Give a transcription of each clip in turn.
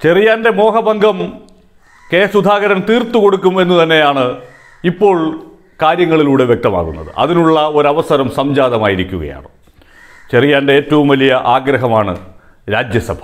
ചെറിയാൻ്റെ മോഹഭംഗം K Sudhakaran തീർത്തു കൊടുക്കും എന്ന് തന്നെയാണ് ഇപ്പോൾ കാര്യങ്ങളിലൂടെ വ്യക്തമാകുന്നത് അതിനുള്ള ഒരവസരം സംജാതമായിരിക്കുകയാണ് ചെറിയാൻ്റെ ഏറ്റവും വലിയ ആഗ്രഹമാണ് രാജ്യസഭ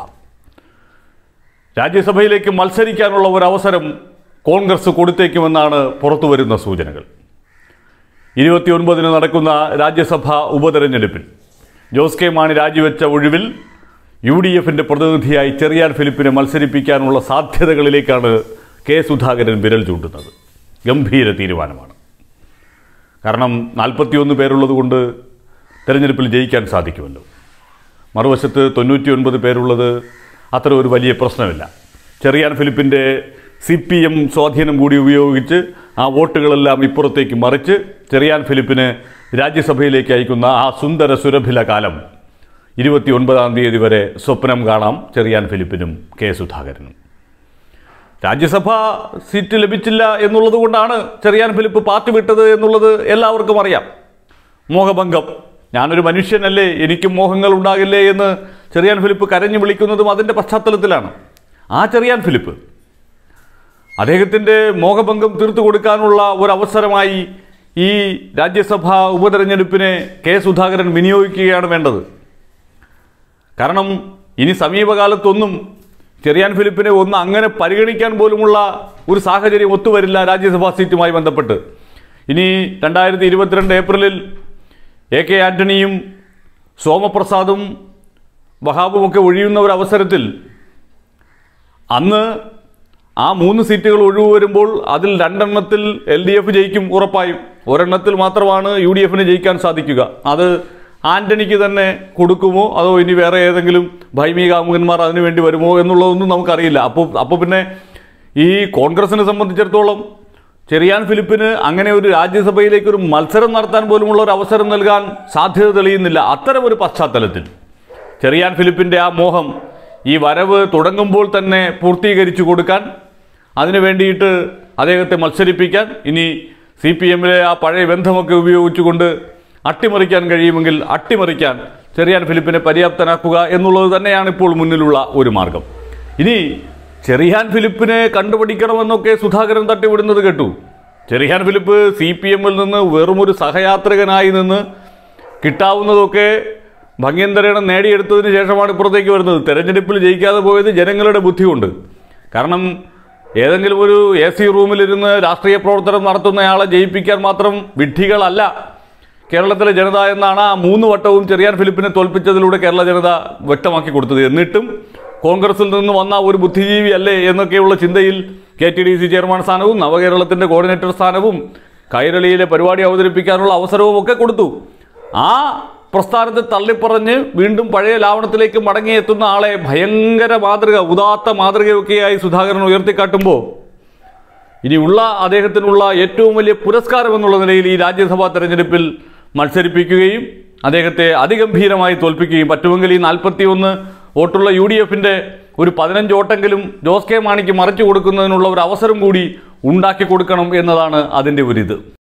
രാജ്യസഭയിലേക്ക് മത്സരിക്കാനുള്ള ഒരു അവസരം കോൺഗ്രസ് കൊടുത്തേക്കുമെന്നാണ് പുറത്തുവരുന്ന സൂചനകൾ ഇരുപത്തിയൊൻപതിന് നടക്കുന്ന രാജ്യസഭാ ഉപതെരഞ്ഞെടുപ്പിൽ ജോസ് കെ മാണി രാജിവെച്ച ഒഴിവിൽ യു ഡി എഫിൻ്റെ പ്രതിനിധിയായി ചെറിയാൻ ഫിലിപ്പിനെ മത്സരിപ്പിക്കാനുള്ള സാധ്യതകളിലേക്കാണ് കെ സുധാകരൻ വിരൽ ചൂണ്ടുന്നത് ഗംഭീര തീരുമാനമാണ് കാരണം നാൽപ്പത്തിയൊന്ന് പേരുള്ളത് കൊണ്ട് തെരഞ്ഞെടുപ്പിൽ ജയിക്കാൻ സാധിക്കുമല്ലോ മറുവശത്ത് തൊണ്ണൂറ്റി ഒൻപത് പേരുള്ളത് അത്ര ഒരു വലിയ പ്രശ്നമില്ല ചെറിയാൻ ഫിലിപ്പിൻ്റെ സി പി എം സ്വാധീനം കൂടി ഉപയോഗിച്ച് ആ വോട്ടുകളെല്ലാം ഇപ്പുറത്തേക്ക് മറിച്ച് ചെറിയാൻ ഫിലിപ്പിന് രാജ്യസഭയിലേക്ക് അയക്കുന്ന ആ സുന്ദര സുരഭില കാലം ഇരുപത്തി ഒൻപതാം തീയതി വരെ സ്വപ്നം കാണാം ചെറിയാൻ ഫിലിപ്പിനും കെ സുധാകരനും രാജ്യസഭ സീറ്റ് ലഭിച്ചില്ല എന്നുള്ളത് കൊണ്ടാണ് ചെറിയാൻ ഫിലിപ്പ് പാർട്ടി വിട്ടത് എന്നുള്ളത് എല്ലാവർക്കും അറിയാം മോഹഭംഗം ഞാനൊരു മനുഷ്യനല്ലേ എനിക്കും മോഹങ്ങൾ ഉണ്ടാകില്ലേ എന്ന് ചെറിയാൻ ഫിലിപ്പ് കരഞ്ഞു വിളിക്കുന്നതും അതിൻ്റെ പശ്ചാത്തലത്തിലാണ് ആ ചെറിയാൻ ഫിലിപ്പ് അദ്ദേഹത്തിൻ്റെ മോഹഭംഗം തീർത്തു കൊടുക്കാനുള്ള ഒരു അവസരമായി ഈ രാജ്യസഭാ ഉപതെരഞ്ഞെടുപ്പിനെ കെ സുധാകരൻ വിനിയോഗിക്കുകയാണ് വേണ്ടത് കാരണം ഇനി സമീപകാലത്തൊന്നും ചെറിയാൻ ഫിലിപ്പിനെ ഒന്ന് അങ്ങനെ പരിഗണിക്കാൻ പോലുമുള്ള ഒരു സാഹചര്യം ഒത്തുവരില്ല രാജ്യസഭാ സീറ്റുമായി ബന്ധപ്പെട്ട് ഇനി രണ്ടായിരത്തി ഇരുപത്തിരണ്ട് ഏപ്രിലിൽ എ കെ ആന്റണിയും സോമപ്രസാദും വഹാബുമൊക്കെ ഒഴിയുന്ന ഒരു അവസരത്തിൽ അന്ന് ആ മൂന്ന് സീറ്റുകൾ ഒഴിവ് വരുമ്പോൾ അതിൽ രണ്ടെണ്ണത്തിൽ എൽ ഡി എഫ് ജയിക്കും ഉറപ്പായും ഒരെണ്ണത്തിൽ മാത്രമാണ് യു ഡി എഫിന് ജയിക്കാൻ സാധിക്കുക അത് ആന്റണിക്ക് തന്നെ കൊടുക്കുമോ അതോ ഇനി വേറെ ഏതെങ്കിലും ഭൈമി കാമുകന്മാർ അതിനു വേണ്ടി വരുമോ എന്നുള്ളതൊന്നും നമുക്കറിയില്ല അപ്പോൾ അപ്പോൾ പിന്നെ ഈ കോൺഗ്രസിനെ സംബന്ധിച്ചിടത്തോളം ചെറിയാൻ ഫിലിപ്പിന് അങ്ങനെ ഒരു രാജ്യസഭയിലേക്ക് ഒരു മത്സരം നടത്താൻ പോലുമുള്ള ഒരു അവസരം നൽകാൻ സാധ്യത തെളിയുന്നില്ല അത്തരം ഒരു പശ്ചാത്തലത്തിൽ ചെറിയാൻ ഫിലിപ്പിൻ്റെ ആ മോഹം ഈ വരവ് തുടങ്ങുമ്പോൾ തന്നെ പൂർത്തീകരിച്ചു കൊടുക്കാൻ അതിനു വേണ്ടിയിട്ട് അദ്ദേഹത്തെ മത്സരിപ്പിക്കാൻ ഇനി സി പി എമ്മിലെ ആ പഴയ ബന്ധമൊക്കെ ഉപയോഗിച്ചുകൊണ്ട് അട്ടിമറിക്കാൻ കഴിയുമെങ്കിൽ അട്ടിമറിക്കാൻ ചെറിയാൻ ഫിലിപ്പിനെ പര്യാപ്തനാക്കുക എന്നുള്ളത് തന്നെയാണ് ഇപ്പോൾ മുന്നിലുള്ള ഒരു മാർഗം ഇനി ചെറിയാൻ ഫിലിപ്പിനെ കണ്ടുപിടിക്കണമെന്നൊക്കെ സുധാകരൻ തട്ടിവിടുന്നത് കേട്ടു ചെറിയാൻ ഫിലിപ്പ് സി പി എമ്മിൽ നിന്ന് വെറുമൊരു സഹയാത്രികനായി നിന്ന് കിട്ടാവുന്നതൊക്കെ ഭംഗ്യന്തരേണം നേടിയെടുത്തതിന് ശേഷമാണ് ഇപ്പുറത്തേക്ക് വരുന്നത് തെരഞ്ഞെടുപ്പിൽ ജയിക്കാതെ പോയത് ജനങ്ങളുടെ ബുദ്ധി കൊണ്ട് കാരണം ഏതെങ്കിലും ഒരു എ സി റൂമിലിരുന്ന് രാഷ്ട്രീയ പ്രവർത്തനം നടത്തുന്നയാളെ ജയിപ്പിക്കാൻ മാത്രം വിഡ്ഢികളല്ല കേരളത്തിലെ ജനത എന്നാണ് ആ മൂന്ന് വട്ടവും ചെറിയാൻ ഫിലിപ്പിനെ തോൽപ്പിച്ചതിലൂടെ കേരള ജനത വ്യക്തമാക്കി കൊടുത്തത് എന്നിട്ടും കോൺഗ്രസിൽ നിന്ന് വന്ന ഒരു ബുദ്ധിജീവി അല്ലേ എന്നൊക്കെയുള്ള ചിന്തയിൽ K T D C chairman സ്ഥാനവും നവകേരളത്തിന്റെ കോർഡിനേറ്റർ സ്ഥാനവും കൈരളിയിലെ പരിപാടി അവതരിപ്പിക്കാനുള്ള അവസരവും ഒക്കെ കൊടുത്തു ആ പ്രസ്ഥാനത്തെ തള്ളിപ്പറഞ്ഞ് വീണ്ടും പഴയ ലാവണത്തിലേക്ക് മടങ്ങിയെത്തുന്ന ആളെ ഭയങ്കര മാതൃക ഉദാത്ത മാതൃകയൊക്കെയായി സുധാകരൻ ഉയർത്തിക്കാട്ടുമ്പോൾ ഇനിയുള്ള അദ്ദേഹത്തിനുള്ള ഏറ്റവും വലിയ പുരസ്കാരം എന്നുള്ള നിലയിൽ ഈ രാജ്യസഭാ തെരഞ്ഞെടുപ്പിൽ മത്സരിപ്പിക്കുകയും അദ്ദേഹത്തെ അതിഗംഭീരമായി തോൽപ്പിക്കുകയും പറ്റുമെങ്കിൽ ഈ നാൽപ്പത്തി ഒന്ന് വോട്ടുള്ള യു ഡി എഫിൻ്റെ ഒരു പതിനഞ്ച് വോട്ടെങ്കിലും ജോസ് കെ മാണിക്ക് മറിച്ചു കൊടുക്കുന്നതിനുള്ള ഒരു അവസരം കൂടി ഉണ്ടാക്കി കൊടുക്കണം എന്നതാണ് അതിൻ്റെ ഒരിത്